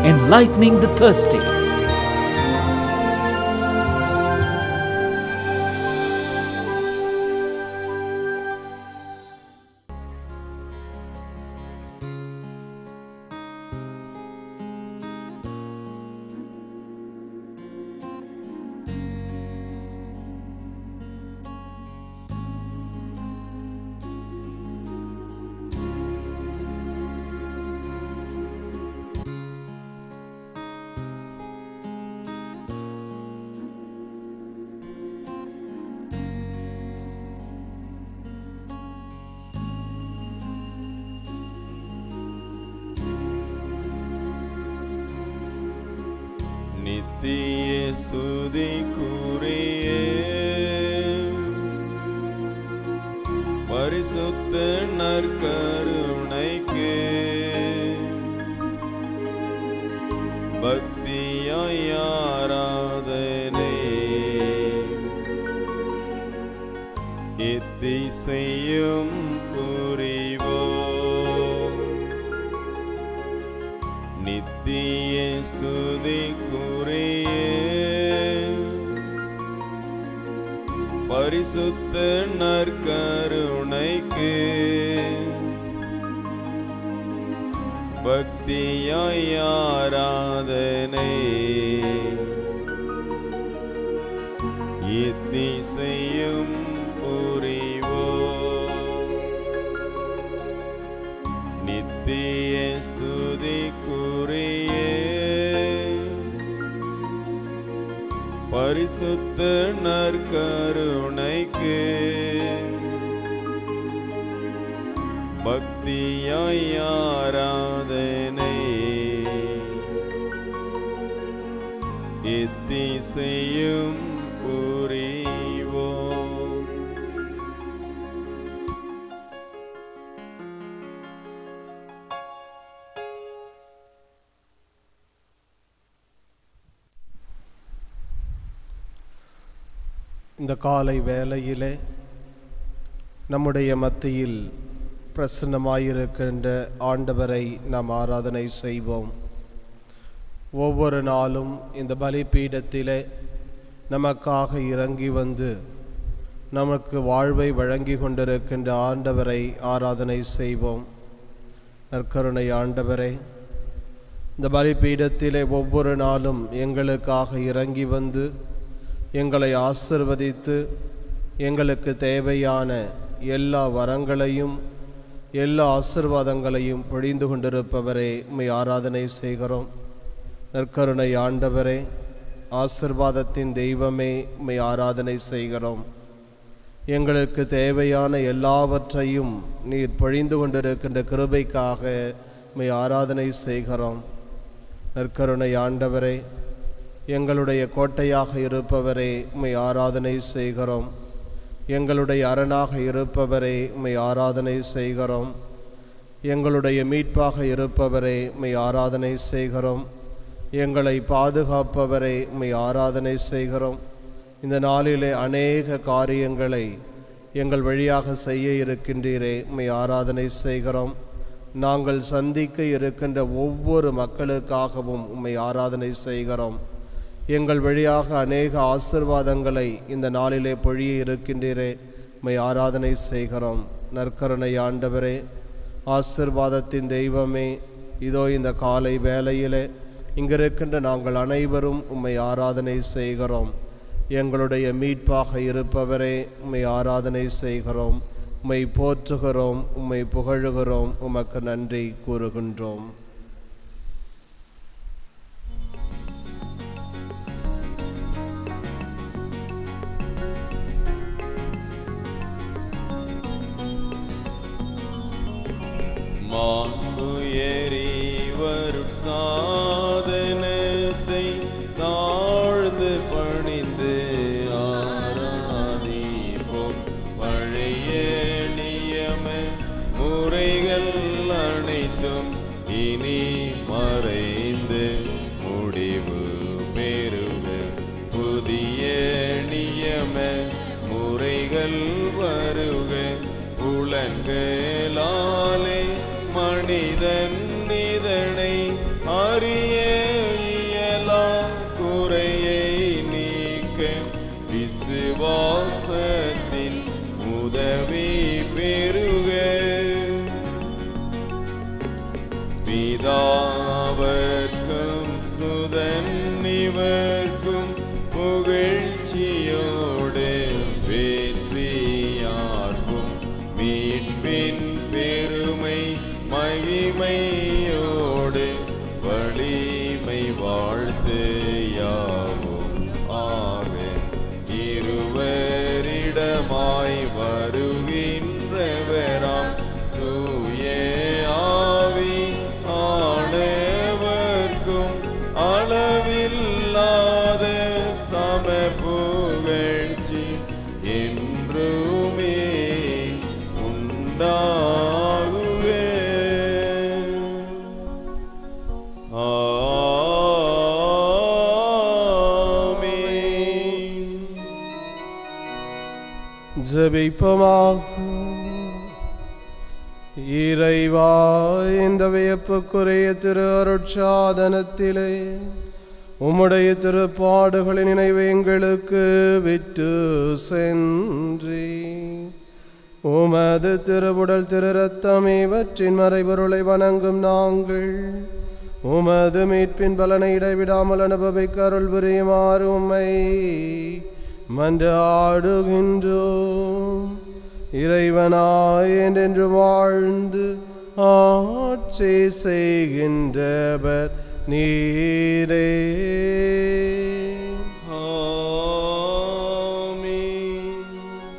enlightening the thirsty. நித்திய ஸ்துதிக்குரிய பரிசுத்த நற்கருணைக்கு பக்தியாய் ஆராதனை எத்திசையும் புரிவோம் நித்திய ஸ்துதிக்குரிய பரிசுத்த நற்கருணைக்கு பக்தியாய் ஆராதனை இத்திசையும் புரிவோம் நித்திய ஸ்துதிக்குரிய பரிசுத்த நற்கருணைக்கு பக்தியாய் ஆராதனை இத்திசையும் புரிவோம் இந்த காலை வேளையிலே நம்முடைய மத்தியில் பிரசன்னமாயிருக்கின்ற ஆண்டவரை நாம் ஆராதனை செய்வோம் ஒவ்வொரு நாளும் இந்த பலிபீடத்திலே நமக்காக இறங்கி வந்து நமக்கு வாழ்வை வழங்கி கொண்டிருக்கின்ற ஆண்டவரை ஆராதனை செய்வோம் நற்கருணை ஆண்டவரே இந்த பலிபீடத்திலே ஒவ்வொரு நாளும் எங்களுக்காக இறங்கி வந்து எங்களை ஆசிர்வதித்து எங்களுக்கு தேவையான எல்லா வரங்களையும் எல்லா ஆசிர்வாதங்களையும் பொழிந்து கொண்டிருப்பவரே உம்மை ஆராதனை செய்கிறோம் நற்கருணை ஆண்டவரே ஆசிர்வாதத்தின் தெய்வமே உம்மை ஆராதனை செய்கிறோம் எங்களுக்கு தேவையான எல்லாவற்றையும் நீர் பொழிந்து கொண்டிருக்கின்ற கிருபைக்காக உம்மை ஆராதனை செய்கிறோம் நற்கருணை ஆண்டவரே எங்களுடைய கோட்டையாக இருப்பவரே உம்மை ஆராதனை செய்கிறோம் எங்களுடைய அரணாக இருப்பவரே உம்மை ஆராதனை செய்கிறோம் எங்களுடைய மீட்பாக இருப்பவரே உம்மை ஆராதனை செய்கிறோம் எங்களை பாதுகாப்பவரை உம்மை ஆராதனை செய்கிறோம் இந்த நாளிலே அநேக காரியங்களை எங்கள் வழியாக செய்ய இருக்கின்றீரே உம்மை ஆராதனை செய்கிறோம் நாங்கள் சந்திக்க இருக்கின்ற ஒவ்வொரு மக்களுக்காகவும் உம்மை ஆராதனை செய்கிறோம் எங்கள் வழியாக அநேக ஆசிர்வாதங்களை இந்த நாளிலே பொழிய இருக்கின்றீரே உம்மை ஆராதனை செய்கிறோம் நற்கருணை ஆண்டவரே ஆசிர்வாதத்தின் தெய்வமே இதோ இந்த காலை வேளையிலே இங்கிருக்கின்ற நாங்கள் அனைவரும் உம்மை ஆராதனை செய்கிறோம் எங்களுடைய மீட்பாக இருப்பவரே உம்மை ஆராதனை செய்கிறோம் உம்மை போற்றுகிறோம் உம்மை புகழுகிறோம் உமக்கு நன்றி கூறுகின்றோம் மாண்புயரிவருட் சாதனத்தை தாழ்ந்து பணிந்து ஆராதிப்போம் பழைய நியம முறைகள் அனைத்தும் இனி மறைந்து முடிவு பெறுக புதிய நியம முறைகள் வருக புலன்களாலே மனிதன் இதனை அறிய மன்னிவர்க்கும் புகழ்ச்சியோடு வெற்றியார்க்கும் மீட்பின் பெருமை மகிமையோடு வலிமை வாழ்த்து யாவும் ஆமென் இருவரிடமாய் வருகின்றவராம் தூய ஆவி ஆனவர்க்கும் அளவில்லாத சம புகழ்ச்சி என்றுமே உண்டாகுவே ஆமென் ஜெபிப்போமாக இறைவா இந்த வியப்புக்குரிய திரு அருட்சாதனத்திலே உம்முடைய திருப்பாடுகளின் நினைவு எங்களுக்கு விட்டு சென்றி உமது திருவுடல் திரு ரத்தம் இவற்றின் மறைபொருளை வணங்கும் நாங்கள் உமது மீட்பின் பலனை இடைவிடாமல் அனுபவிக்க அருள் புரியுமாறு உம்மை மன்றாடுகின்றோம் இறைவனாய் என்றென்று வாழ்ந்து ஆட்சி செய்கின்றவர் நீரே ஆமென்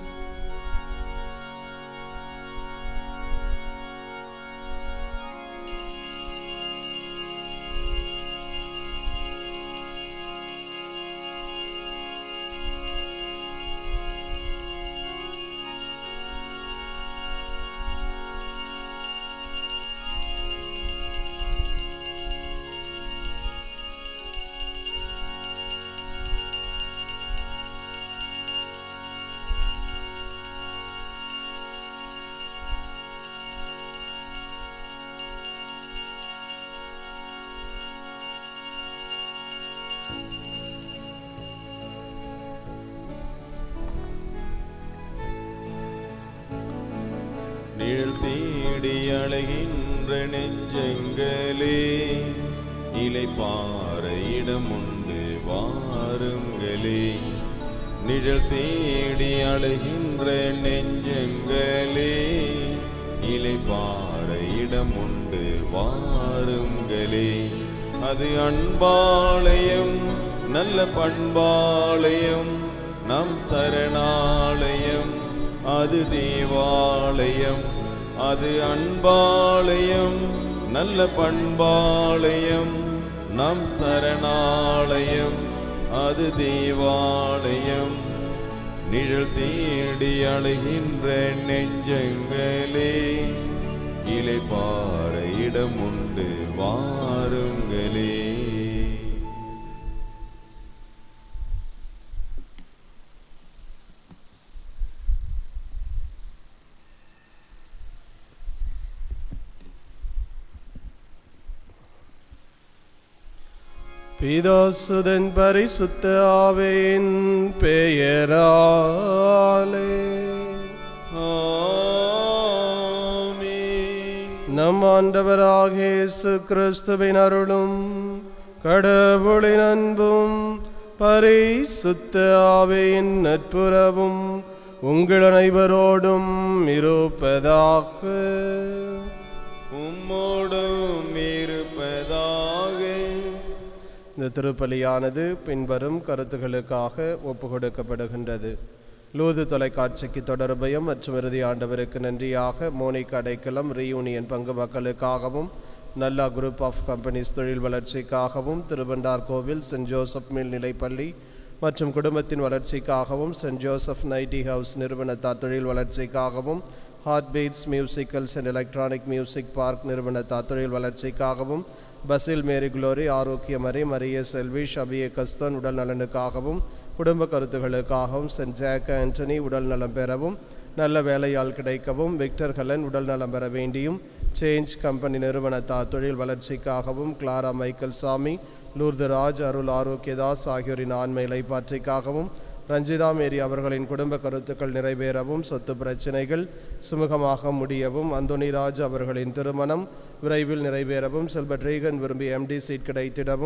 நிழல் தேடி அழைகின்ற நெஞ்சங்களே இலை பாற இடமுண்டு வாருங்களே நிழல் தேடி அழைகின்ற நெஞ்சங்களே இலை பாற இடமுண்டு வாருங்களே அது அன்பாலயம் நல்ல பண்பாலயம் நம் சரணாலயம் அது தேவாலயம் அது அன்பாலயம் நல்ல பண்பாலயம் நம் சரணாலயம் அது தேவாலயம் நிழல் தேடி அழுகின்ற நெஞ்சங்களே இலை பாற இடமுண்டு வாருங்களே பிதாசுதன் பரிசுத்த ஆவியின் பெயராலே ஆமென். நம் ஆண்டவராகிய இயேசு கிறிஸ்துவின் அருளும் கடவுளின் அன்பும் பரிசுத்த ஆவியின் நட்புறவும் உங்கள் அனைவரோடும் இருப்பதாக உம்மோடும் இருப்பதாக இந்த திருப்பலியானது பின்வரும் கருத்துகளுக்காக ஒப்பு கொடுக்கப்படுகின்றது லூது தொலைக்காட்சிக்கு தொடர்பையும் மற்றும் இறுதி ஆண்டவருக்கு நன்றியாக மோனிக் அடைக்கலம் ரீயூனியன் பங்கு மக்களுக்காகவும் நல்லா குரூப் ஆஃப் கம்பெனிஸ் தொழில் வளர்ச்சிக்காகவும் திருவண்டார் கோவில் சென்ட் ஜோசப் மில் நிலைப்பள்ளி மற்றும் குடும்பத்தின் வளர்ச்சிக்காகவும் சென்ட் ஜோசப் நைட்டி ஹவுஸ் நிறுவனத்தார் தொழில் வளர்ச்சிக்காகவும் heart beats musicals and electronic music park நிறுவனத்தார் தொழில் வளர்ச்சிக்காகவும் Basil Mary Glory Arokiyamary Maria Selvi Shabiya Kasthan உடல் நலனுக்காகவும் குடும்ப கருத்துகளுக்காகவும் சென்ட் ஜாக் ஆண்டனி உடல் நலம் பெறவும் நல்ல வேலையால் கிடைக்கவும் விக்டர் ஹலன் உடல் நலம் பெற வேண்டியும் சேஞ்ச் கம்பெனி நிறுவனத்தார் தொழில் வளர்ச்சிக்காகவும் கிளாரா மைக்கேல் சாமி லூர்தராஜ் அருள் ஆரோக்கியதாஸ் ஆகியோரின் ஆண்மை இலைப்பாற்றிக்காகவும் ரஞ்சிதா மேரி அவர்களின் குடும்ப கருத்துக்கள் நிறைவேறவும் சொத்து பிரச்சனைகள் சுமூகமாக முடியவும் அந்தோனிராஜ் அவர்களின் திருமணம் விரைவில் நிறைவேறவும் செல்பட் ரீகன் விரும்பி எம்டி சீட் கிடைத்திடவும்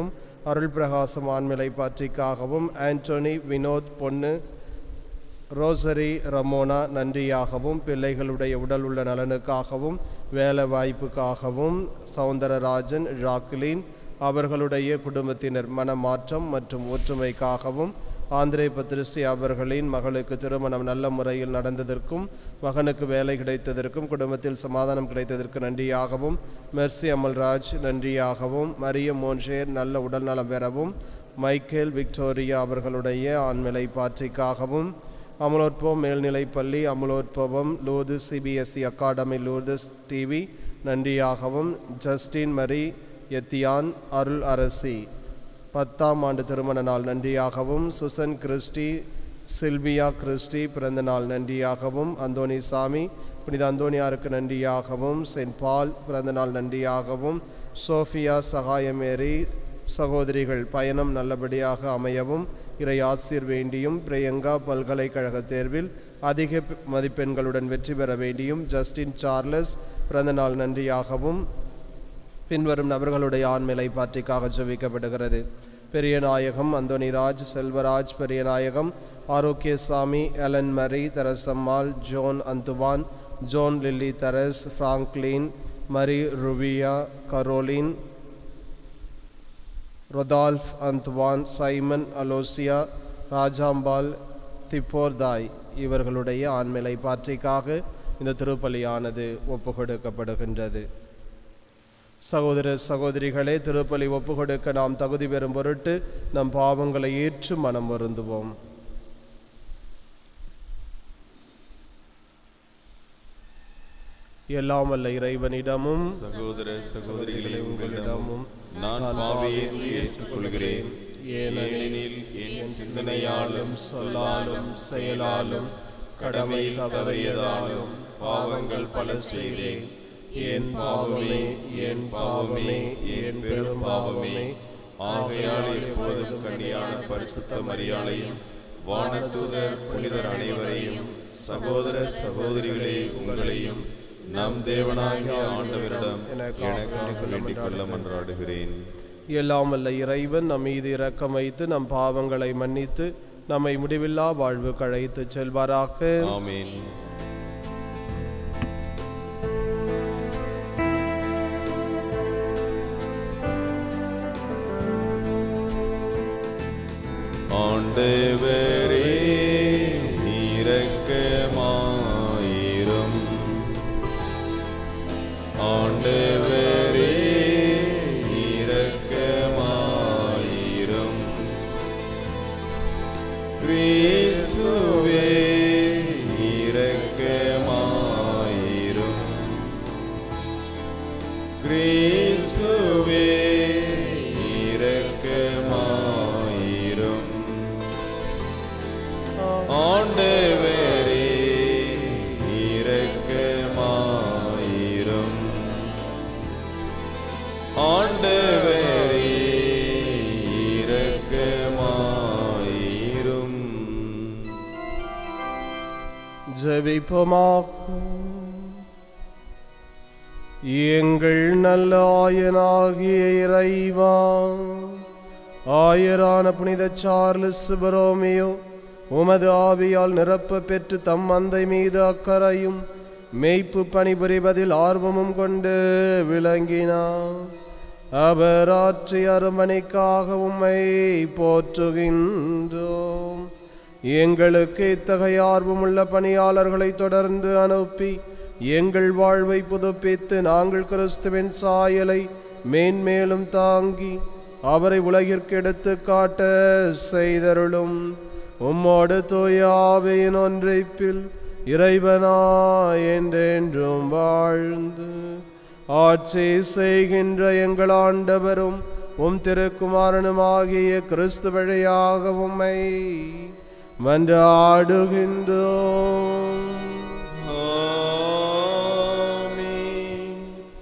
அருள் பிரகாசம் ஆண்மிலை பாற்றிக்காகவும் Antony Vinoth Ponnu Rosary Ramona நன்றியாகவும் பிள்ளைகளுடைய உடல் உள்ள நலனுக்காகவும் வேலை வாய்ப்புக்காகவும் சவுந்தரராஜன் ஜாக்லின் அவர்களுடைய குடும்பத்தினர் மனமாற்றம் மற்றும் ஒற்றுமைக்காகவும் ஆந்திரே பத்ரிசி அவர்களின் மகளுக்கு திருமணம் நல்ல முறையில் நடந்ததற்கும் மகனுக்கு வேலை கிடைத்ததற்கும் குடும்பத்தில் சமாதானம் கிடைத்ததற்கு நன்றியாகவும் மெர்சி அமல்ராஜ் நன்றியாகவும் மரிய மோன்ஷேர் நல்ல உடல்நலம் பெறவும் மைக்கேல் விக்டோரியா அவர்களுடைய ஆண்மிலை பாற்றிக்காகவும் அமலோற்பவம் மேல்நிலைப்பள்ளி அமலோற்பவம் லூது சிபிஎஸ்இ அகாடமி லூர்தஸ் டிவி நன்றியாகவும் ஜஸ்டின் மரி எத்தியான் அருள் அரசி பத்தாம் ஆண்டு திருமண நாள் நன்றியாகவும் சுசன் கிறிஸ்டி சில்வியா கிறிஸ்டி பிறந்த நாள் நன்றியாகவும் அந்தோணி சாமி புனித அந்தோனியாருக்கு நன்றியாகவும் சென்ட் பால் பிறந்த நாள் நன்றியாகவும் சோஃபியா சகாயமேரி சகோதரிகள் பயணம் நல்லபடியாக அமையவும் இறை ஆசிர் வேண்டியும் பிரியங்கா பல்கலைக்கழக தேர்வில் அதிக ப- மதிப்பெண்களுடன் வெற்றி பெற வேண்டியும் ஜஸ்டின் சார்லஸ் பிறந்தநாள் நன்றியாகவும் பின்வரும் நபர்களுடைய ஆண்மிலை பாற்றிக்காக ஜெபிக்கப்படுகிறது Periyanayagam Antonyraj Selvaraj Periyanayagam Arokiyasamy Ellen Mary Therasammal Joan Anthuvan Joan Lily Therese Franklin Mary ருவியா Caroline Rudolph Anthvan Simon Aloysia Rajambal திப்போர்தாய் இவர்களுடைய ஆண்மிலை பாற்றிக்காக இந்த திருப்பலியானது ஒப்புக்கொடுக்கப்படுகின்றது சகோதர சகோதரிகளே திருப்பலி ஒப்புக்கொடுக்க நாம் தகுதி பெறும் பொருட்டு நம் பாவங்களை ஏற்று மனம் வருந்துவோம் எல்லாம் வல்ல இறைவனிடமும் சகோதர சகோதரிகளே உங்களிடமும் நான் பாவியை ஏற்றுக்கொள்கிறேன் ஏனெனில் என் சிந்தனையாலும் சொல்லாலும் செயலாலும் கடமை தவறியதாலும் பாவங்கள் பல செய்தேன் என் பாவமே என் பாவமே என் பெரும் பாவமே ஆகையால் எப்பொழுதும் கன்னியான பரிசுத்த மரியாளையும் வானதூதர் புனிதர் அனைவரையும் சகோதர சகோதரிகளே உங்களையும் நம் தேவனாகிய ஆண்டவரிடம் எனக்காக வேண்டிக் கொள்ள மன்றாடுகிறேன் எல்லாம் வல்ல இறைவன் நம் மீது இரக்கம் வைத்து நம் பாவங்களை மன்னித்து நம்மை முடிவில்லா வாழ்வு கழைத்துச் செல்வாராக ஆமென் ஆண்டவரே இரக்கமாயிரும் ஆண்டவரே இரக்கமாயிரும் கிறிஸ்துவே இரக்கமாயிரும் கிறிஸ்துவே இரக்கமாயிரும் ஆண்டவரே இரக்கமாயிரும் ஆண்டவரே இரக்கமாயிரும் ஜெபிப்போமாக எங்கள் நல்ல ஆயனாகிய இறைவா ஆயரான புனித சார்லஸ் பரோமியோ உமது ஆவியால் நிரப்ப பெற்று தம் மந்தை மீது அக்கறையும் மெய்ப்பு பணிபுரிவதில் ஆர்வமும் கொண்டு விளங்கினார் அவர் ஆற்றிய அருமணிக்காக உம்மை போற்றுகின்றோம் எங்களுக்கு இத்தகைய ஆர்வமுள்ள பணியாளர்களை தொடர்ந்து அனுப்பி எங்கள் வாழ்வை புதுப்பித்து நாங்கள் கிறிஸ்துவின் சாயலை மேன்மேலும் தாங்கி அவரை உலகிற்கு எடுத்து காட்ட செய்தருளும் உம்மோடு தூயாவையின் ஒன்றைப்பில் இறைவனா என்றென்றும் வாழ்ந்து ஆட்சி செய்கின்ற எங்கள் ஆண்டவரும் உம் திருக்குமாரனுமாகிய கிறிஸ்து வழியாக உம்மை மன்றாடுகின்றோம் ஆமென்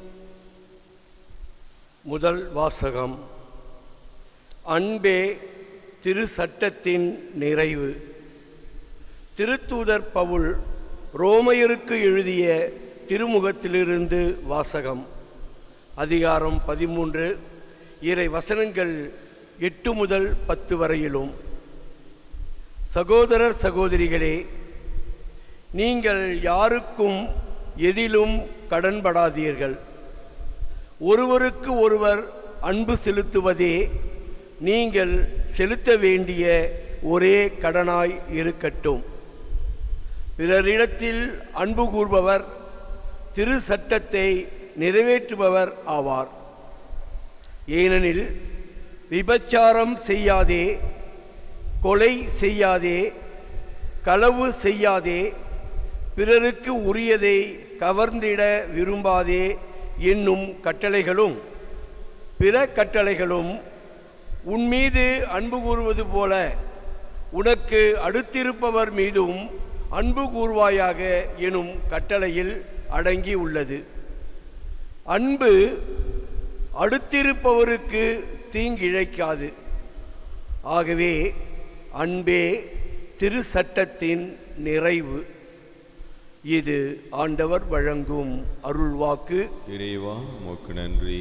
முதல் வாசகம் அன்பே திரு சட்டத்தின் நிறைவு திருத்தூதர் பவுல் ரோமையருக்கு எழுதிய திருமுகத்திலிருந்து வாசகம் அதிகாரம் பதிமூன்று இறை வசனங்கள் எட்டு முதல் பத்து வரையிலும் சகோதரர் சகோதரிகளே நீங்கள் யாருக்கும் எதிலும் கடன்படாதீர்கள் ஒருவருக்கு ஒருவர் அன்பு செலுத்துவதே நீங்கள் செலுத்த வேண்டிய ஒரே கடனாய் இருக்கட்டும் பிறரிடத்தில் அன்பு கூர்பவர் திரு சட்டத்தை நிறைவேற்றுபவர் ஆவார் ஏனெனில் விபச்சாரம் செய்யாதே கொலை செய்யாதே களவு செய்யாதே பிறருக்கு உரியதை கவர்ந்திட விரும்பாதே என்னும் கட்டளைகளும் பிற கட்டளைகளும் உன்மீது அன்பு கூறுவது போல உனக்கு அடுத்திருப்பவர் மீதும் அன்பு கூர்வாயாக எனும் கட்டளையில் அடங்கி உள்ளது அன்பு அடுத்திருப்பவருக்கு தீங்கிழைக்காது ஆகவே அன்பே திரு சட்டத்தின் நிறைவு இது ஆண்டவர் வழங்கும் அருள்வாக்கு இறைவா உமக்கு நன்றி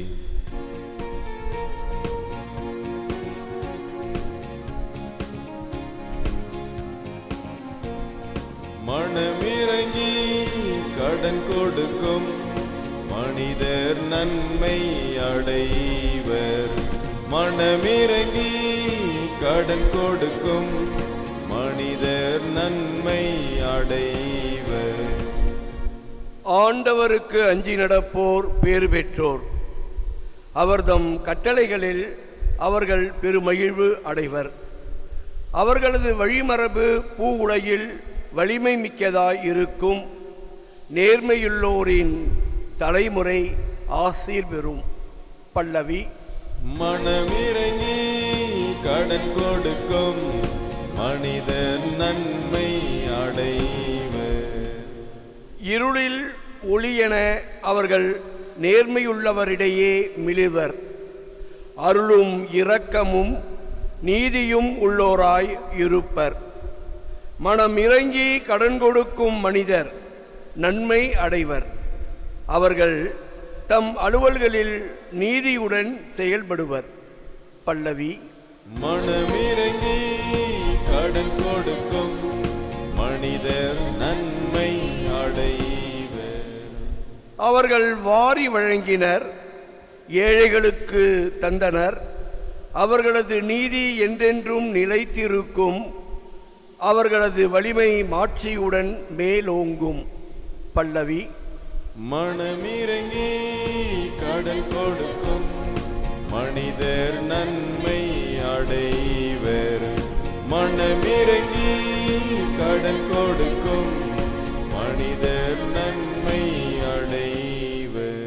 மனமிறங்கி கடன் கொடுக்கும் மனிதர் நன்மை அடைவர் மனமிறங்கி கடன் கொடுக்கும் மனிதர் நன்மை அடைவர் ஆண்டவருக்கு அஞ்சி நடப்போர் பேறு பெற்றோர் அவர்தம் கட்டளைகளில் அவர்கள் பெருமகிழ்வு அடைவர் அவர்களது வழிமரபு பூ உலகில் வலிமை மிக்கதாய் இருக்கும் நேர்மையுள்ளோரின் தலைமுறை ஆசீர் பெறும் பல்லவி மனமிறங்கி கடன் கொடுக்கும் மனிதர் நன்மை அடைவர் இருளில் ஒளியென அவர்கள் நேர்மையுள்ளவரிடையே மிளிர்வர் அருளும் இரக்கமும் நீதியும் உள்ளோராய் இருப்பர் மனம் இறங்கி கடன் கொடுக்கும் மனிதர் நன்மை அடைவர் அவர்கள் தம் அலுவல்களில் நீதியுடன் செயல்படுவர் பல்லவி மனமிறங்கி கடன் கொடுக்கும் மனிதர் நன்மை அடைவர் அவர்கள் வாரி வழங்கினர் ஏழைகளுக்கு தந்தனர் அவர்களது நீதி என்றென்றும் நிலைத்திருக்கும் அவர்களது வலிமை மாட்சியுடன் மேலோங்கும் பல்லவி மனமிறங்கி கடன் கொடுக்கும் மனிதர் நன்மை அடைவர் மனமிறங்கி கடன் கொடுக்கும் மனிதர் நன்மை அடைவர்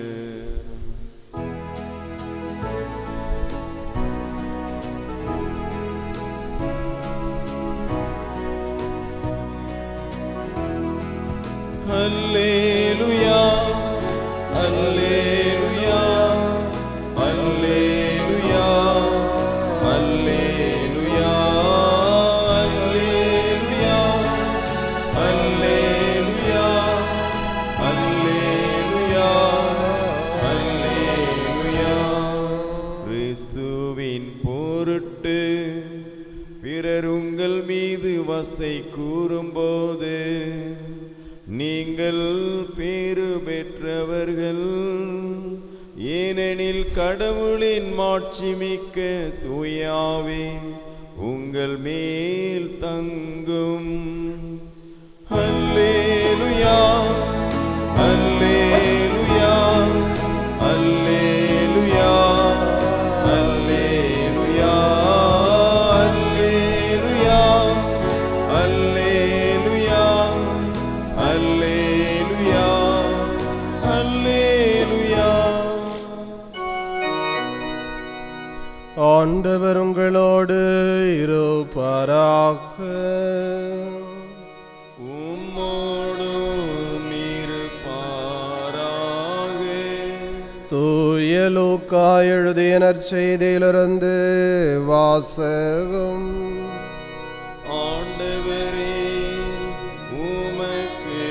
அல்லேலுயா அல்லேலுயா அல்லேலுயா அல்லேலுயா அல்லேலுயா அல்லேலுயா அல்லேலுயா அல்லேலுயா கிறிஸ்துவின் பொருட்டு பிறர் உங்கள் மீது வசை கூறும்போது நீங்கள் பேறு பெற்றவர்கள் ஏனெனில் கடவுளின் மாட்சிமிக்க தூயாவே உங்கள் மேல் தங்கும் அல்லேலுயா அல்லேலுயா அல்லேலுயா அல்லேலுயா அல்லேலுயா அல்லேலுயா அல்லேலுயா அல்லேலுயா ஆண்டவர் உங்களோடு இருப்பாராக உம்மோடும் இருப்பாராக தூய லூக்கா எழுதிய நற்செய்தியிலிருந்து வாசகம் ஆண்டவரே உமக்கு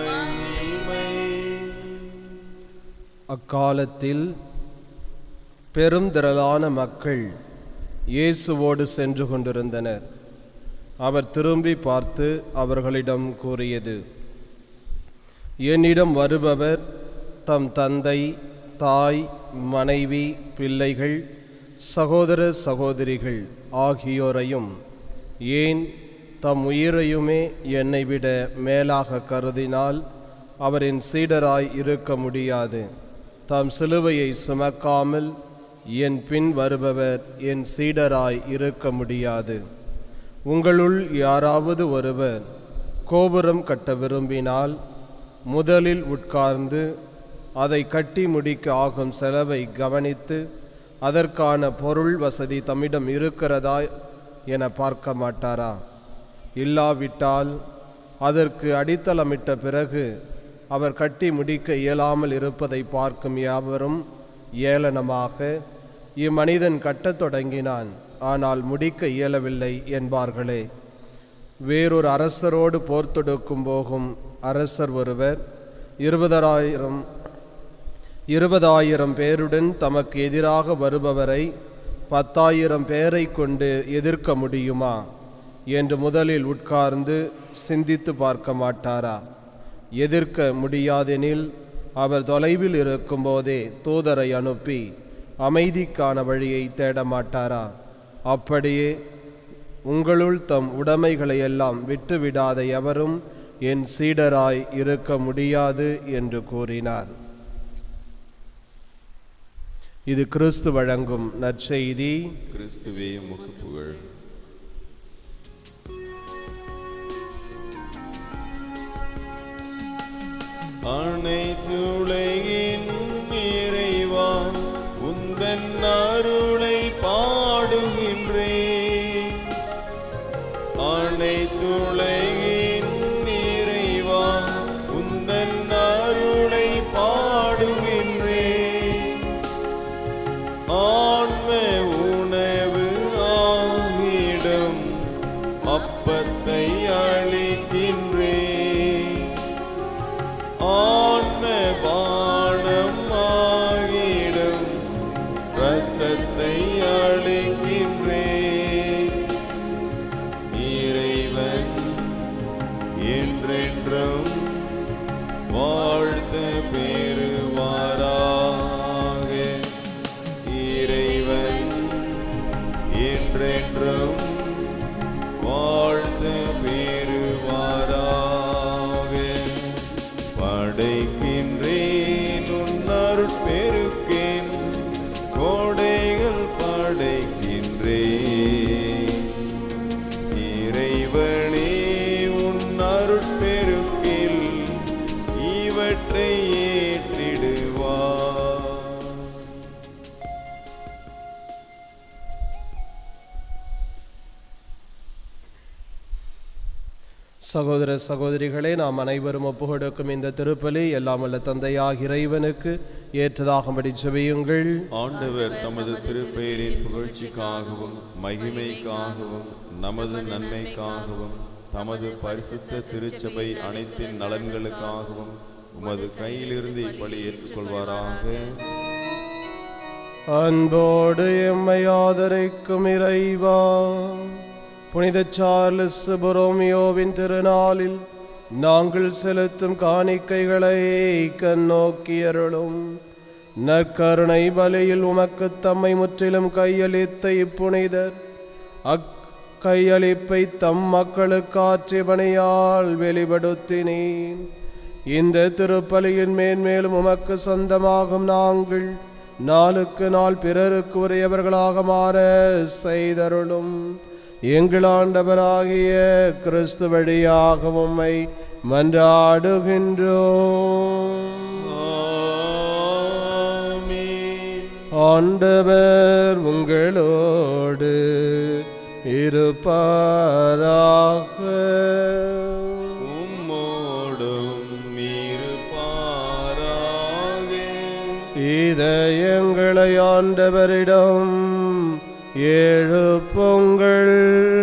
மகிமை அக்காலத்தில் பெரும் திரளான மக்கள் இயேசுவோடு சென்று கொண்டிருந்தனர் அவர் திரும்பி பார்த்து அவர்களிடம் கூறியது என்னிடம் வருபவர் தம் தந்தை தாய் மனைவி பிள்ளைகள் சகோதர சகோதரிகள் ஆகியோரையும் ஏன் தம் உயிரையுமே என்னை விட மேலாக கருதினால் அவரின் சீடராய் இருக்க முடியாது தாம் சிலுவையை சுமக்காமல் என் பின் வருபவர் என் சீடராய் இருக்க முடியாது உங்களுள் யாராவது ஒருவர் கோபுரம் கட்ட விரும்பினால் முதலில் உட்கார்ந்து அதை கட்டி முடிக்க ஆகும் செலவை கவனித்து அதற்கான பொருள் வசதி தம்மிடம் இருக்கிறதா என பார்க்க மாட்டாரா இல்லாவிட்டால் அதற்கு அடித்தளமிட்ட பிறகு அவர் கட்டி முடிக்க இயலாமல் இருப்பதை பார்க்கும் யாவரும் ஏளனமாக இம்மனிதன் கட்டத் தொடங்கினான் ஆனால் முடிக்க இயலவில்லை என்பார்களே வேறொரு அரசரோடு போர் தொடுக்கும் போகும் அரசர் ஒருவர் இருபதாயிரம் இருபதாயிரம் பேருடன் தமக்கு எதிராக வருபவரை பத்தாயிரம் பேரை கொண்டு எதிர்க்க முடியுமா என்று முதலில் உட்கார்ந்து சிந்தித்து பார்க்க மாட்டாரா எதிர்க்க முடியாதெனில் அவர் தொலைவில் இருக்கும்போதே தூதரை அனுப்பி அமைதிக்கான வழியை தேட மாட்டாரா அப்படியே உங்களுள் தம் உடைமைகளை எல்லாம் விட்டுவிடாத எவரும் என் சீடராய் இருக்க முடியாது என்று கூறினார் இது கிறிஸ்து வழங்கும் நற்செய்தி கிறிஸ்துவே உமக்கு புகழ் அனைத்துலகின் இறைவா உந்தன் அருளை பாடுகின்றேன் அனைத்துலகின் இறைவா உந்தன் அருளை பாடுகின்றேன் ஆன்ம உணவு ஆகிடும் அப்பத்தை அளிக்கின்றேன் ஆன்ம பானம் ஆகிடும் ரசத்தை அளிக்கின்றேன் இறைவன் என்றென்றும் வாழ்த்து பெறுவாராக இறைவன் என்றென்றும் வாழ்த்து பெறுவாராக படைக்கின்றேன் உன்னருட் பெருக்கேன் கோடைகள் படைக்கின்றேன் இறைவனே உன் அருட்பெருக்கில் இவற்றை ஏற்றிடுவார் சகோதர சகோதரிகளே நாம் அனைவரும் ஒப்புக்கொடுக்கும் இந்த திருப்பலி எல்லாம் வல்ல தந்தையாக இறைவனுக்கு ஏற்றதாகும்படி செவியுங்கள் ஆண்டவர் தமது திருப்பெயரின் புகழ்ச்சிக்காகவும் மகிமைக்காகவும் நமது நன்மைக்காகவும் தமது பரிசுத்த திருச்சபை அனைத்தின் நலன்களுக்காகவும் உமது கையிலிருந்து இப்படி ஏற்றுக்கொள்வாராக அன்போடு எம்மை ஆதரிக்கும் இறைவா புனித சார்லஸ் புரோமியோவின் திருநாளில் நாங்கள் செலுத்தும் காணிக்கைகளை கண்ணோக்கியருளும் நற்கருணை பலியில் உமக்கு தம்மை முற்றிலும் கையளித்த இப்புனிதர் அக்கையளிப்பை தம் மக்களுக்கு ஆற்றிய பணியால் வெளிப்படுத்தினேன் இந்த திருப்பலியின் மேன்மேலும் உமக்கு சொந்தமாகும் நாங்கள் நாளுக்கு நாள் பிறருக்கு உரியவர்களாக மாற செய்தருளும் எங்கள் ஆண்டவராகிய கிறிஸ்து வழியாக உம்மை மன்றாடுகின்றோம் ஆமென். ஆண்டவர் உங்களோடு இருப்பாராக உம்மோடும் இருப்பாராக இதயங்களை ஆண்டவரிடம் ஏழு பொங்கல்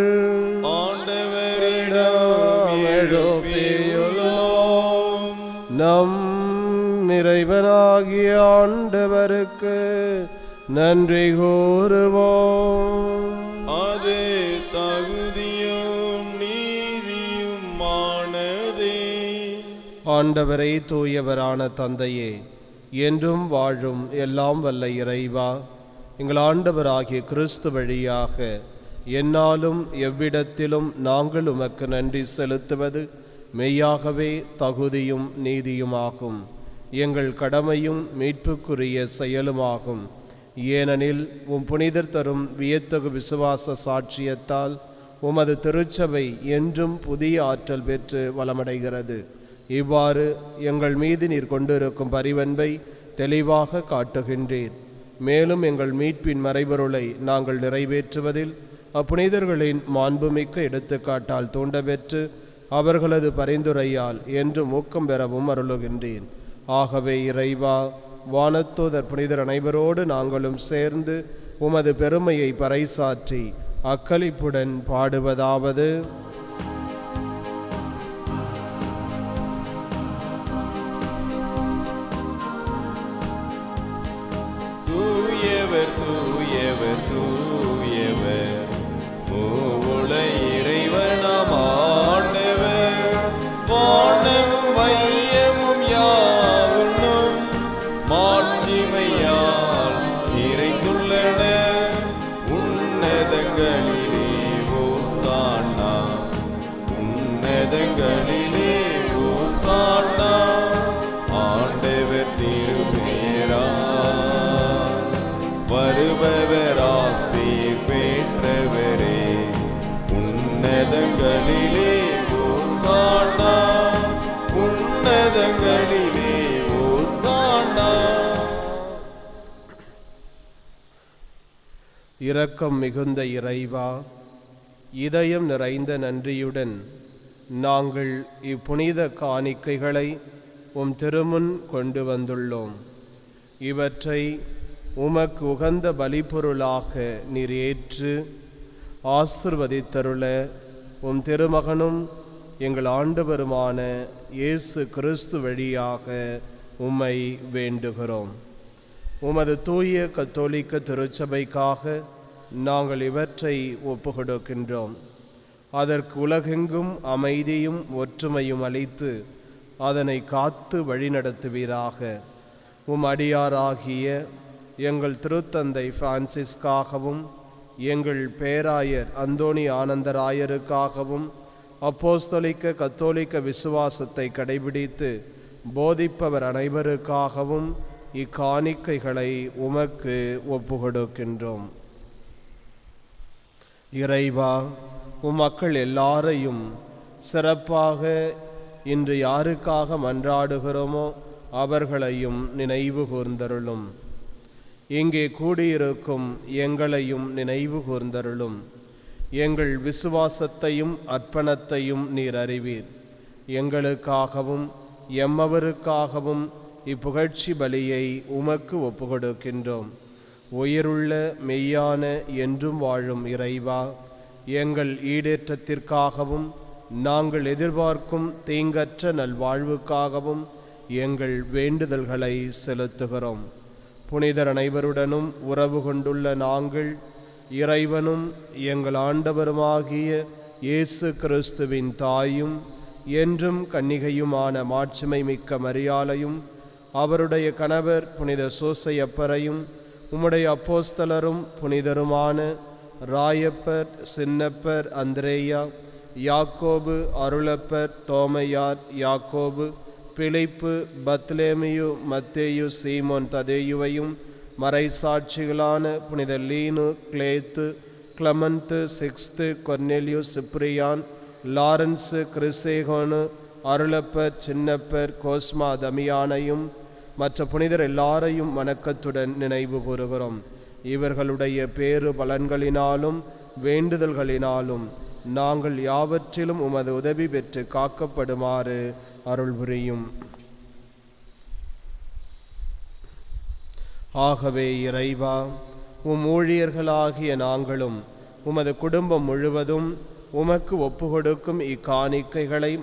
ஆண்டவரிடம் எழுப்பியுள்ளோம் நம் இறைவனாகிய ஆண்டவருக்கு நன்றி கூறுவோம் அது தகுதியும் நீதியும் மானதே ஆண்டவரை தூயவரான தந்தையே என்றும் வாழும் எல்லாம் வல்ல இறைவா எங்கள் ஆண்டவராகிய கிறிஸ்து வழியாக என்னாலும் எவ்விடத்திலும் நாங்கள் உமக்கு நன்றி செலுத்துவது மெய்யாகவே தகுதியும் நீதியுமாகும் எங்கள் கடமையும் மீட்புக்குரிய செயலுமாகும் ஏனெனில் உம் புனிதர் தரும் வியத்தகு விசுவாச சாட்சியத்தால் உமது திருச்சபை என்றும் புதிய ஆற்றல் பெற்று வளமடைகிறது இவ்வாறு எங்கள் மீது நீர் கொண்டிருக்கும் பரிவன்பை தெளிவாக காட்டுகின்றீர் மேலும் எங்கள் மீட்பின் மறைபொருளை நாங்கள் நிறைவேற்றுவதில் அப்புனிதர்களின் மாண்புமிக்க எடுத்துக்காட்டால் தூண்டபெற்று அவர்களது பரிந்துரையால் என்று ஊக்கம் பெறவும் அருளுகின்றேன் ஆகவே இறைவா வானத்தூதர் புனிதர் அனைவரோடு நாங்களும் சேர்ந்து உமது பெருமையை பறைசாற்றி அக்களிப்புடன் பாடுவதாவது தூயவர் தூயவர் தூயவர் மூவுல இறைவனாம் ஆண்டவர் வானமும் வையமும் யாவுன்னும் மாட்சிமையால் நிறைந்துள்ளன உன்னதங்களிலே ஓசானா உன்னதங்களிலே ஓசானா ஆண்டவர் திருப்பேரா வருபவர் ஆசீர் பெற்றவரே உன்னதங்களிலே ஓசானா உன்னதங்களிலே ஓசானா இரக்கம் மிகுந்த இறைவா இதயம் நிறைந்த நன்றியுடன் நாங்கள் இப்புனித காணிக்கைகளை உம் திருமுன் கொண்டு வந்துள்ளோம் இவற்றை உமக்கு உகந்த பலிப்பொருளாக நீர் ஏற்று ஆசிர்வதித்தருள உம் திருமகனும் எங்கள் ஆண்டவருமான இயேசு கிறிஸ்து வழியாக உம்மை வேண்டுகிறோம் உமது தூய கத்தோலிக்க திருச்சபைக்காக நாங்கள் இவற்றை ஒப்புக்கொடுக்கின்றோம் அதற்கு உலகெங்கும் அமைதியும் ஒற்றுமையும் அளித்து அதனை காத்து வழிநடத்துவீராக உம் அடியாராகிய எங்கள் திருத்தந்தை பிரான்சிஸ்காகவும் எங்கள் பேராயர் அந்தோணி ஆனந்தராயருக்காகவும் அப்போஸ்தலிக்க கத்தோலிக்க விசுவாசத்தை கடைபிடித்து போதிப்பவர் அனைவருக்காகவும் இக்காணிக்கைகளை உமக்கு ஒப்புக்கொடுக்கின்றோம் இறைவா உம் மக்கள் எல்லாரையும் சிறப்பாக இன்று யாருக்காக மன்றாடுகிறோமோ அவர்களையும் நினைவு கூர்ந்தருளும் இங்கே கூடியிருக்கும் எங்களையும் நினைவு கூர்ந்தருளும் எங்கள் விசுவாசத்தையும் அர்ப்பணத்தையும் நீர் அறிவீர் எங்களுக்காகவும் எம்மவருக்காகவும் இப்புகழ்ச்சி பலியை உமக்கு ஒப்புக்கொடுக்கின்றோம் உயிருள்ள மெய்யான என்றும் வாழும் இறைவா எங்கள் ஈடேற்றத்திற்காகவும் நாங்கள் எதிர்பார்க்கும் தீங்கற்ற நல்வாழ்வுக்காகவும் எங்கள் வேண்டுதல்களை செலுத்துகிறோம் புனிதர் அனைவருடனும் உறவு கொண்டுள்ள நாங்கள் இறைவனும் எங்கள் ஆண்டவருமாகிய இயேசு கிறிஸ்துவின் தாயும் என்றும் கன்னிகையுமான மாட்சிமை மிக்க மரியாளையும் அவருடைய கணவர் புனித சோசையப்பரையும் உம்முடைய அப்போஸ்தலரும் புனிதருமான ராயப்பர் சின்னப்பர் அந்திரேயா யாக்கோபு அருளப்பர் தோமையார் யாக்கோபு பிழைப்பு பத்லேமியு மத்தேயு சீமோன் ததேயுவையும் மறைசாட்சிகளான புனித Linus Cletus Clement Sixtus Cornelius Cyprian Lawrence Chrysogonus Arulappar Chinnappar கோஸ்மா தமியானையும் மற்ற புனிதர் எல்லாரையும் வணக்கத்துடன் நினைவு கூறுகிறோம் இவர்களுடைய பேறு பலன்களினாலும் வேண்டுதல்களினாலும் நாங்கள் யாவற்றிலும் உமது உதவி பெற்று காக்கப்படுமாறு அருள் புரியும் ஆகவே இறைவா உம் ஊழியர்களாகிய நாங்களும் உமது குடும்பம் முழுவதும் உமக்கு ஒப்புக்கொடுக்கும் இக்காணிக்கைகளை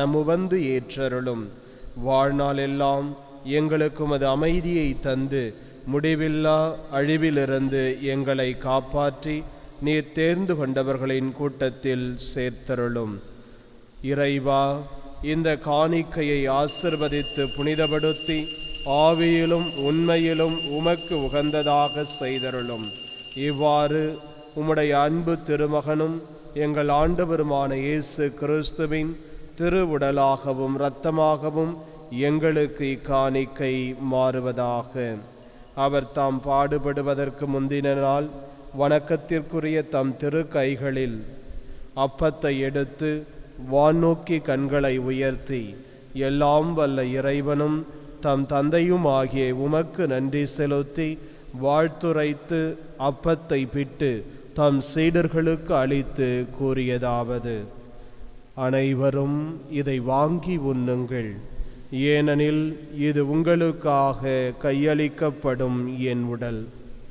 மனமுவந்து ஏற்றருளும் வாழ்நாளெல்லாம் எங்களுக்கு உமது அமைதியை தந்து முடிவில்லா அழிவிலிருந்து எங்களை காப்பாற்றி நீர் தேர்ந்து கொண்டவர்களின் கூட்டத்தில் சேர்த்தருளும் இறைவா இந்த காணிக்கையை ஆசிர்வதித்து புனிதப்படுத்தி ஆவியிலும் உண்மையிலும் உமக்கு உகந்ததாக செய்தருளும் இவ்வாறு உம்முடைய அன்பு திருமகனும் எங்கள் ஆண்டவருமான இயேசு கிறிஸ்துவின் திருவுடலாகவும் இரத்தமாகவும் எங்களுக்கு இக்காணிக்கை மாறுவதாக அவர் தாம் பாடுபடுவதற்கு முந்தின நாள் வணக்கத்திற்குரிய தம் திரு கைகளில் அப்பத்தை எடுத்து வானோக்கி கண்களை உயர்த்தி எல்லாம் வல்ல இறைவனும் தம் தந்தையும் ஆகிய உமக்கு நன்றி செலுத்தி வாழ்த்துரைத்து அப்பத்தை பிட்டு தம் சீடர்களுக்கு அளித்து கூறியதாவது அனைவரும் இதை வாங்கி உண்ணுங்கள் ஏனெனில் இது உங்களுக்காக கையளிக்கப்படும் என் உடல்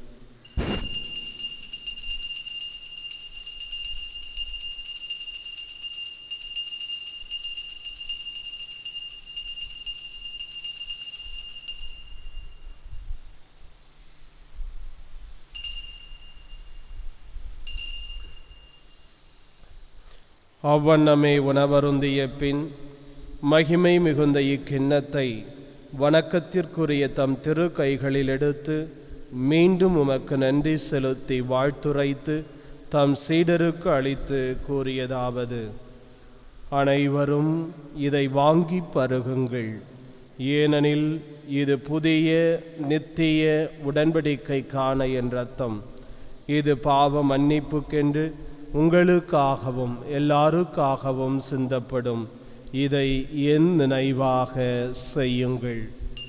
அவ்வண்ணமே உணவருந்திய பின் மகிமை மிகுந்த இக்கிண்ணத்தை வணக்கத்திற்குரிய தம் திரு கைகளில் எடுத்து மீண்டும் உமக்கு நன்றி செலுத்தி வாழ்த்துரைத்து தம் சீடருக்கு அளித்து கூறியதாவது அனைவரும் இதை வாங்கி பருகுங்கள் ஏனெனில் இது புதிய நித்திய உடன்படிக்கைக்கான என் ரத்தம் இது பாவ மன்னிப்புக்கென்று உங்களுக்காகவும் எல்லாருக்காகவும் சிந்தப்படும் இதை என் நினைவாக செய்யுங்கள்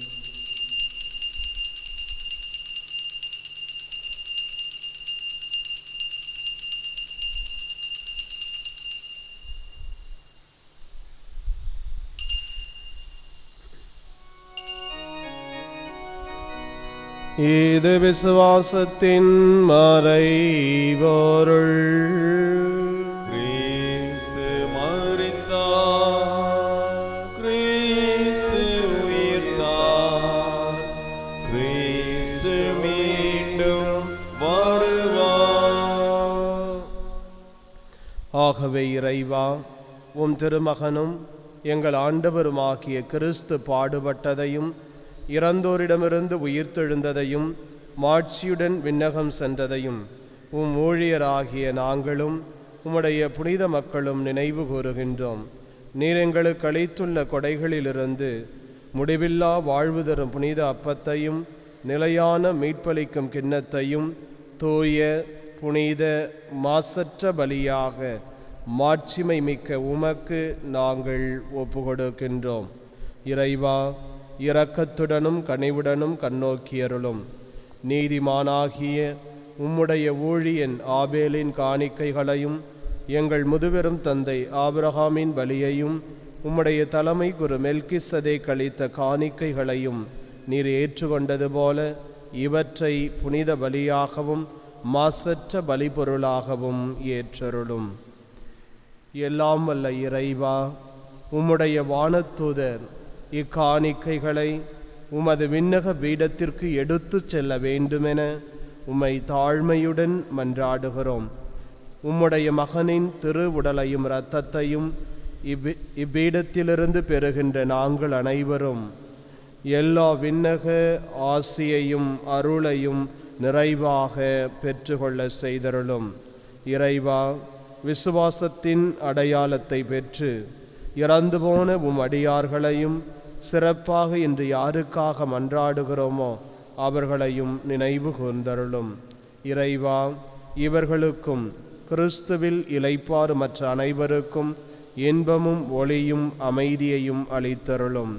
இது விசுவாசத்தின் மறைபொருள் கிறிஸ்து மரித்தார் கிறிஸ்து உயிர்த்தார் கிறிஸ்து மீண்டும் வருவார் ஆகவே இறைவா உம் திருமகனும் எங்கள் ஆண்டவருமாகிய கிறிஸ்து பாடுபட்டதையும் இறந்தோரிடமிருந்து உயிர்த்தெழுந்ததையும் மாட்சியுடன் விண்ணகம் சென்றதையும் உம் ஊழியராகிய நாங்களும் உம்முடைய புனித மக்களும் நினைவு கூறுகின்றோம் நீர் எங்களுக்கு அளித்துள்ள கொடைகளிலிருந்து முடிவில்லா வாழ்வு தரும் புனித அப்பத்தையும் நிலையான மீட்பளிக்கும் கிண்ணத்தையும் தூய புனித மாசற்ற பலியாக மாட்சிமை மிக்க உமக்கு நாங்கள் ஒப்புக்கொடுக்கின்றோம் இறைவா இரக்கத்துடனும் கனிவுடனும் கண்ணோக்கியருளும் நீதிமானாகிய உம்முடைய ஊழியன் ஆபேலின் காணிக்கைகளையும் எங்கள் முதுபெரும் தந்தை ஆபிரகாமின் பலியையும் உம்முடைய தலைமை குரு மெல்கிசதை கழித்த காணிக்கைகளையும் நீர் ஏற்றுக்கொண்டது போல இவற்றை புனித பலியாகவும் மாசற்ற பலிபொருளாகவும் ஏற்றருளும் எல்லாம் வல்ல இறைவா உம்முடைய வானத்தூதர் இக்காணிக்கைகளை உமது விண்ணக பீடத்திற்கு எடுத்துச் செல்ல வேண்டுமென உம்மை தாழ்மையுடன் மன்றாடுகிறோம் உம்முடைய மகனின் திரு உடலையும் இரத்தத்தையும் இவ்வி இப்பீடத்திலிருந்து பெறுகின்ற நாங்கள் அனைவரும் எல்லா விண்ணக ஆசியையும் அருளையும் நிறைவாக பெற்றுக்கொள்ள செய்தருளும் இறைவா விசுவாசத்தின் அடையாளத்தை பெற்று இறந்து போன உம் அடியார்களையும் சிறப்பாக இன்று யாருக்காக மன்றாடுகிறோமோ அவர்களையும் நினைவு கூர்ந்தருளும் இறைவா இவர்களுக்கும் கிறிஸ்துவில் இளைப்பாறு மற்ற அனைவருக்கும் இன்பமும் ஒளியும் அமைதியையும் அளித்தருளும்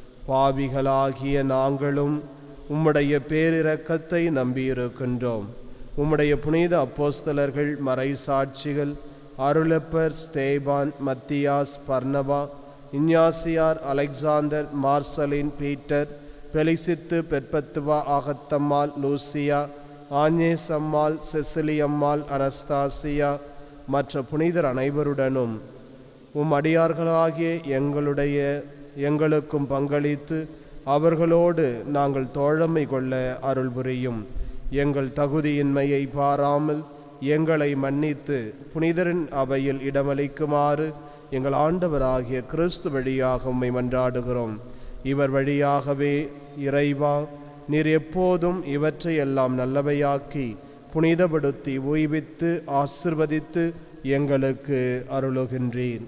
பாவிகளாகிய நாங்களும் உம்முடைய பேரிரக்கத்தை நம்பியிருக்கின்றோம் உம்முடைய புனித அப்போஸ்தலர்கள் மறைசாட்சிகள் Arulappar Stephen Matthias Barnabas Innasiyar Alexander Marcellin Peter Felicity Perpetua Agathammal Lucia Agnes அம்மாள் செசிலி அம்மாள் அனஸ்தாசியா மற்ற புனிதர் அனைவருடனும் உம் அடியார்களாகிய எங்களுடைய எங்களுக்கும் பங்களித்து அவர்களோடு நாங்கள் தோழமை கொள்ள அருள் புரியும் எங்கள் தகுதியின்மையை பாராமல் எங்களை மன்னித்து புனிதரின் அவையில் இடமளிக்குமாறு எங்கள் ஆண்டவராகிய கிறிஸ்து வழியாக உம்மை மன்றாடுகிறோம் இவர் வழியாகவே இறைவா நீர் எப்போதும் இவற்றை எல்லாம் நல்லவையாக்கி புனிதப்படுத்தி உய்வித்து ஆசிர்வதித்து எங்களுக்கு அருளுகின்றீர்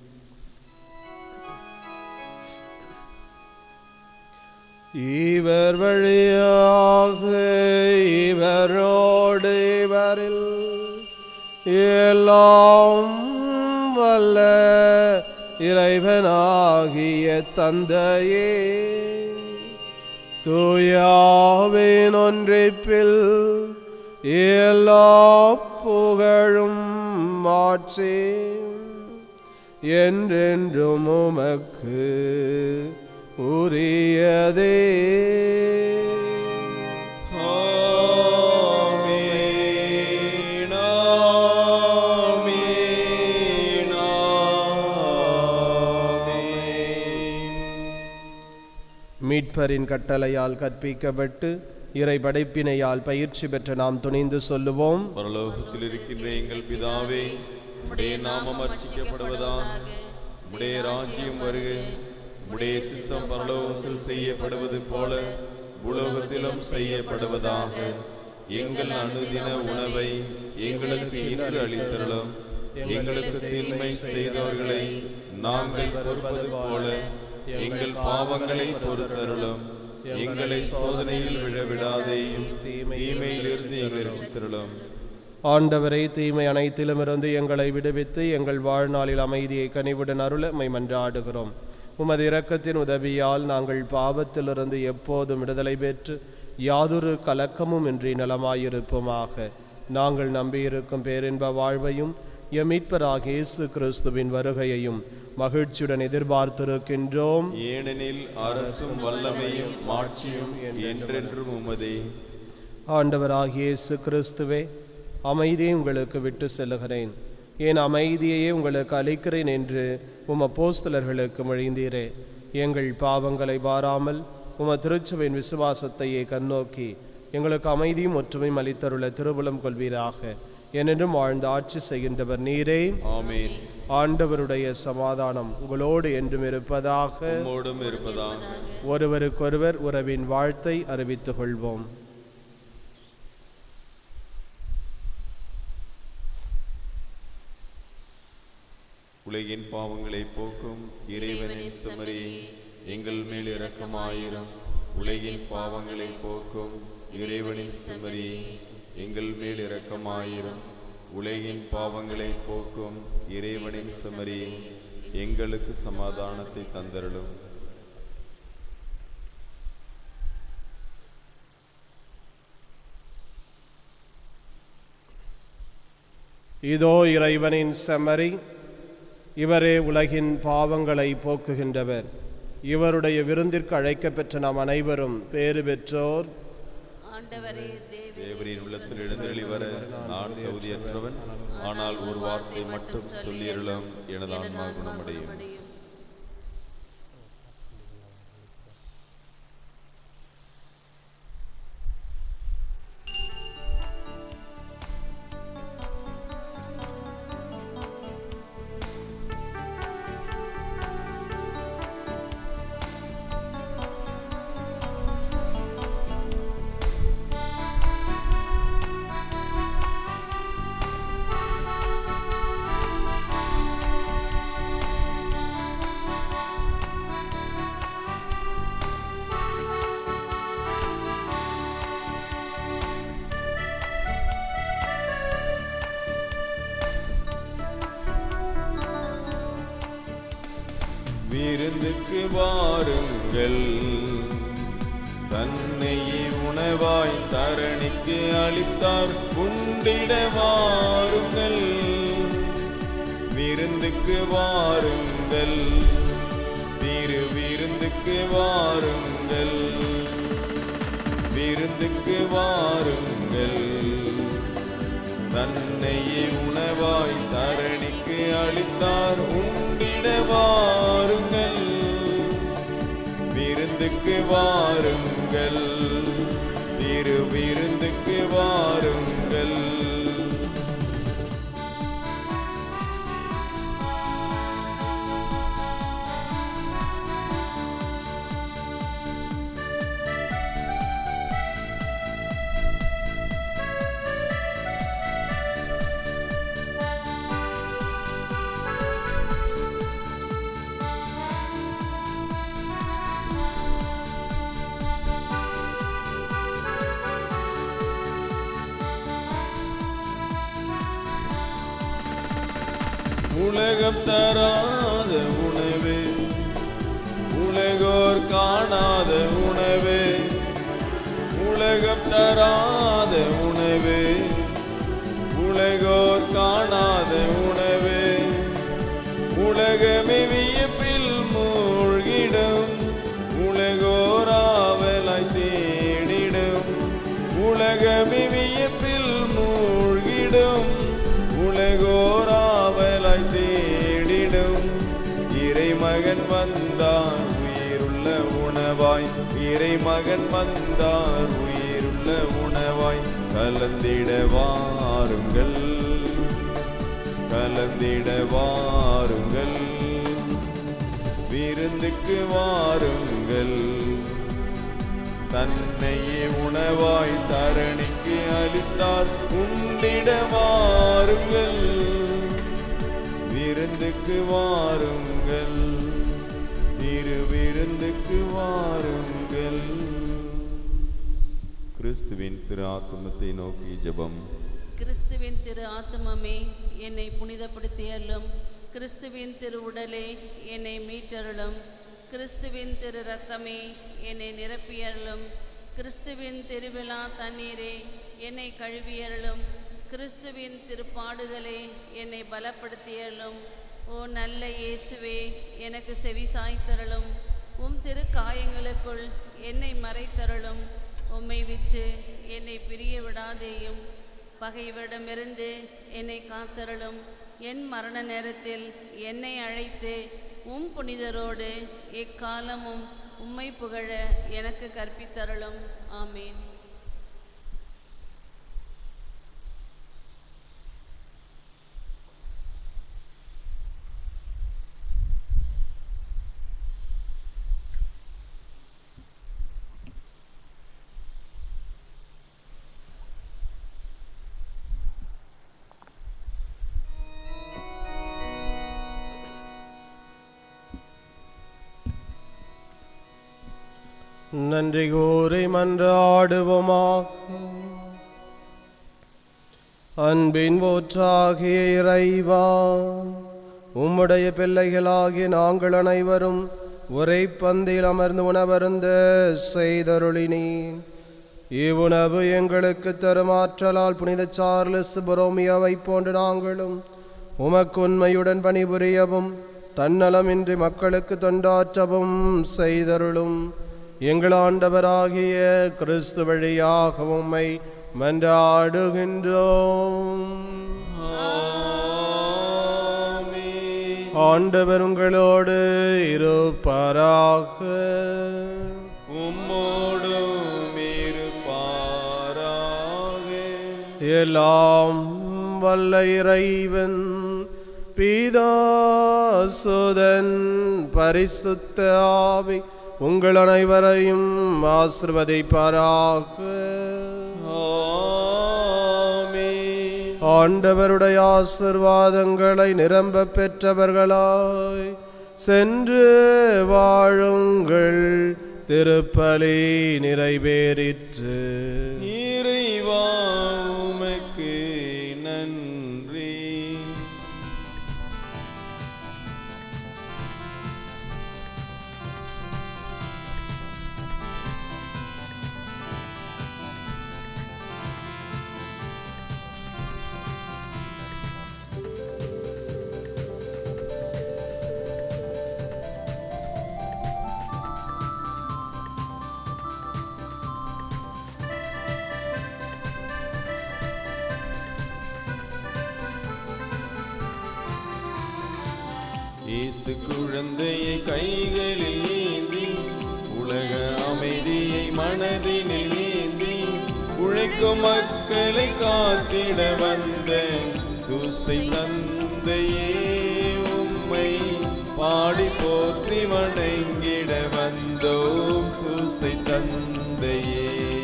இவர் வழியாக இவரோடு இவரில் எல்லாம் வல்ல இறைவனாகிய தந்தையே தூயாவின் ஒன்றிப்பில் எல்லா புகழும் மாற்றி என்றென்றும் உமக்கு உரியதே ஆமென், ஆமென், ஆமென். மீட்பரின் கட்டளையால் கற்பிக்கப்பட்டு இறை படைப்பினையால் பயிற்சி பெற்ற நாம் துணிந்து சொல்லுவோம் பரலோகத்தில் இருக்கின்ற எங்கள் பிதாவே உடைய நாமம் அர்ச்சிக்கப்படுவதாக உடைய ராஜ்யம் வருக உடைய சித்தம் பரலோகத்தில் செய்யப்படுவது போல உலோகத்திலும் செய்யப்படுவதாக எங்கள் அனுதின உணவை எங்களுக்கு இன்று அளித்தருளும் எங்களுக்கு தீன்மை செய்தவர்களை நாங்கள் பொறுப்பது போல எங்கள் பாவங்களை பொறுத்தருளும் எங்களை சோதனையில் விழவிடாதேயும் தீமையிலிருந்து எங்களை ரட்சித்தருளும் ஆண்டவரை தீமை அனைத்திலும் இருந்து எங்களை விடுவித்து எங்கள் வாழ்நாளில் அமைதியை கனிவுடன் அருள மை மன்றாடுகிறோம் உமது இரக்கத்தின் உதவியால் நாங்கள் பாவத்திலிருந்து எப்போதும் விடுதலை பெற்று யாதொரு கலக்கமும் இன்றி நலமாயிருப்போமாக நாங்கள் நம்பியிருக்கும் பேரின்ப வாழ்வையும் எம் மீட்பராகிய இயேசு கிறிஸ்துவின் வருகையையும் மகிழ்ச்சியுடன் எதிர்பார்த்திருக்கின்றோம் ஏனெனில் அரசும் வல்லமையும் மாட்சியும் என்றென்றும் உமதே ஆண்டவராகிய இயேசு கிறிஸ்துவே அமைதியை உங்களுக்கு விட்டு செல்லுகிறேன் என் அமைதியையே உங்களுக்கு அளிக்கிறேன் என்று உம் அப்போஸ்தலர்களுக்கு மொழிந்தீரே எங்கள் பாவங்களை பாராமல் உம திருச்சபையின் விசுவாசத்தையே கண்ணோக்கி எங்களுக்கு அமைதியும் ஒற்றுமையும் அளித்தருள திருவுளம் கொள்வீராக என்னென்றும் வாழ்ந்து ஆட்சி செய்கின்றவர் நீரே ஆமென் ஆண்டவருடைய சமாதானம் உங்களோடு என்றும் இருப்பதாக உம்மோடும் இருப்பதாக ஒருவருக்கொருவர் உறவின் வாழ்த்தை அறிவித்துக் கொள்வோம் உலகின் பாவங்களை போக்கும் இறைவனின் செமரி எங்கள் மேல் இரக்கமாயிரும் உலகின் பாவங்களை போக்கும் இறைவனின் செமரி எங்கள் மேல் இரக்கமாயிரும் உலகின் பாவங்களை போக்கும் இறைவனின் செமரி எங்களுக்கு சமாதானத்தை தந்தருளும் இதோ இறைவனின் செம்மறி இவரே உலகின் பாவங்களை போக்குகின்றவர் இவருடைய விருந்திற்கு அழைக்கப்பெற்ற நாம் அனைவரும் பேறு பெற்றோர் ஆண்டவரே தேவி தேவரின் உள்ளத்தில் எழுந்தருளி வர நான் தகுதியற்றவன் ஆனால் ஒரு வார்த்தை மட்டும் சொல்லியருளும் எனது ஆன்மா குணமடையும் விருந்துக்கு வாருங்கள் தன்னையே உணவாய் தரணிக்கு அளித்தார் உண்டிட வாருங்கள் விருந்துக்கு வாருங்கள் திரு விருந்துக்கு வாருங்கள் விருந்துக்கு வாருங்கள் தன்னையே உணவாய் தரணிக்கு அளித்தார் உண்டிட வாருங்கள் விருந்து விருந்துக்கு வாருங்கள் திரு விருந்துக்கு வாருங்கள் உலகம் தராத உணவு உலகோர் காணாத உணவு உலகம் தராத உணவு உலகோர் காணாத உணவு உலகமே வியப்பில் மூழ்கிடும் உலகோர் ஆவலாய் தேடிடும் உலகமே வியப்பில் மூழ்கிடும் உலகோர் ஆவலாய் தேடிடும் இறைமகன் வந்தார் உயிருள்ள உணவாய் இறைமகன் வந்தார் உயிருள்ள உணவாய் கலந்திட வாருங்கள் கலந்திட வாருங்கள் விருந்துக்கு வாருங்கள் தன்னையே உணவாய் தரணிக்கு அளித்தார் உண்டிட வாருங்கள் விருந்துக்கு வாருங்கள் இரு விருந்துக்கு வாருங்கள் கிறிஸ்துவின் திரு ஆத்மத்தை நோக்கி ஜெபம் கிறிஸ்துவின் திரு ஆத்துமமே என்னை புனிதப்படுத்தியருளும் கிறிஸ்துவின் திரு உடலே என்னை மீட்டருளும் கிறிஸ்துவின் திரு ரத்தமே என்னை நிரப்பியருளும் கிறிஸ்துவின் திருவிழா தண்ணீரே என்னை கழுவியருளும் கிறிஸ்துவின் திருப்பாடுகளே என்னை பலப்படுத்தியருளும் ஓ நல்ல இயேசுவே எனக்கு செவி சாய்த்தருளும் உம் திரு காயங்களுக்குள் என்னை மறைத்தருளும் உம்மை விட்டு என்னை பிரிய விடாதேயும் பகைவரிடமிருந்து என்னை காத்தருளும் என் மரண நேரத்தில் என்னை அழைத்து உம் புனிதரோடு எக்காலமும் உம்மை புகழ எனக்கு கற்பித்தருளும் ஆமேன் நன்றி கூறி மன்றாடுவோமாக அன்பின் ஊற்றாகிய இறைவா உம்முடைய பிள்ளைகளாகிய நாங்கள் அனைவரும் ஒரே பந்தில் அமர்ந்து உணவருந்த செய்தருளினீர் இவ்வுணவு எங்களுக்கு தரும் ஆற்றலால் புனித சார்லஸ் புரோமியாவை போன்று நாங்களும் உமக்கு உண்மையுடன் பணிபுரியவும் தன்னலமின்றி மக்களுக்கு தொண்டாற்றவும் செய்தருளும் எங்கள் ஆண்டவராகிய கிறிஸ்து வழியாக உம்மை மன்றாடுகின்றோம் ஆண்டவர் உங்களோடு இருப்பாராக உம்மோடும் இருப்பாராக எல்லாம் வல்ல இறைவன் பீதாசுதன் பரிசுத்த ஆவி உங்கள் அனைவரையும் ஆசிர்வதிப்பாராக ஆமென். ஆண்டவருடைய ஆசிர்வாதங்களை நிரம்ப பெற்றவர்களாய் சென்று வாழுங்கள் திருப்பலி நிறைவேறிற்று இறைவா உமக்கு நன்றி இயேசு குழந்தையை கைகளில் ஏந்தி உலக அமைதியை மனதினில் ஏந்தி உழைக்கும் மக்களை காத்திட வந்த சூசை தந்தையே உம்மை பாடி போற்றி வணங்கிட வந்தோம் சூசை தந்தையே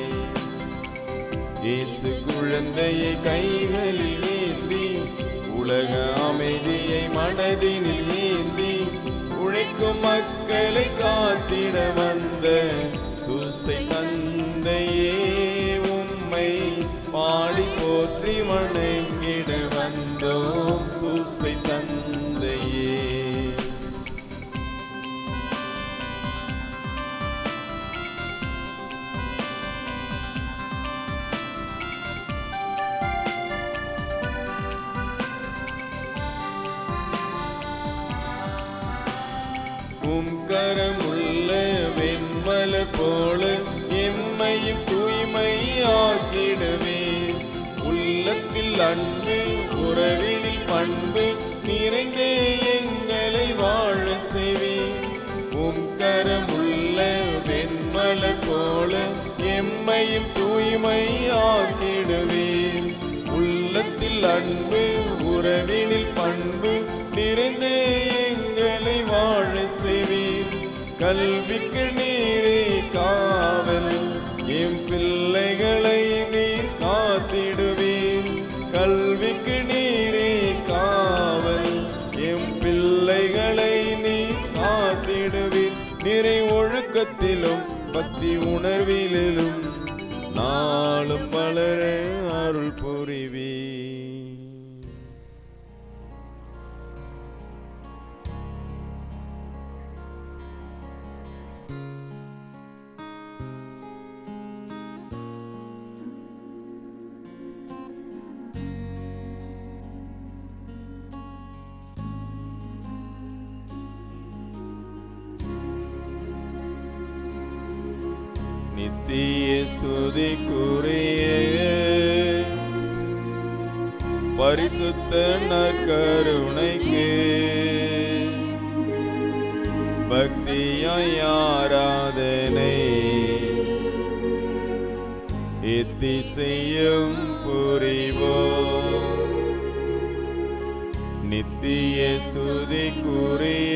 இயேசு குழந்தையை கைகளில் ஏந்தி உலக அமைதியை மனதினில் ஏந்தி உழைக்கும் மக்களை காத்திட வந்த சூசை தந்தையே உம்மை பாடி போற்றி வணங்கிட வந்தோம் சூசை தந்தையே உம் கரமுள்ள வெண்மல போல எம்மையும் தூய்மையாக்கிடவே உள்ளத்தில் அன்பு உறவினில் பண்பு நிறைந்தே எங்களை வாழ செய்வே உம் கரமுள்ள வெண்மல போல எம்மையும் தூய்மையாக்கிடவே உள்ளத்தில் அன்பு உறவினில் பண்பு நிறைந்தே எங்களை வாழ செய்வீர் கல்விக்கு நீரே காவல் எம் பிள்ளைகளை நீர் காத்திடுவீர் கல்விக்கு நீரே காவல் எம் பிள்ளைகளை நீர் காத்திடுவீர் நிறை ஒழுக்கத்திலும் பக்தி உணர்விலும் நாளும் வளர அருள் புரிவீர் நித்திய ஸ்துதிக்குரிய பரிசுத்த நற்கருணைக்கு பக்தியாய் ஆராதனை இத்திசையும் புரிவோம் நித்திய ஸ்துதிக்குரிய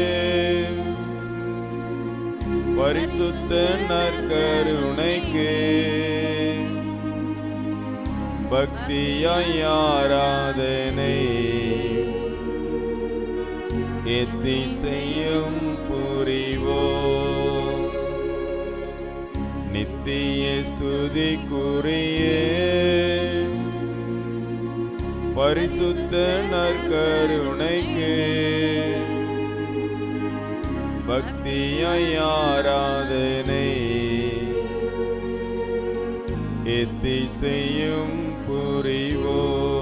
பரிசுத்த நற்கருணைக்கு பக்தியாய் ஆராதனை எத்திசையும் புரிவோம் நித்திய ஸ்துதிக்குரிய பரிசுத்த நற்கருணைக்கு பக்தியாய் ஆராதனை எத்திசையும் புரிவோம்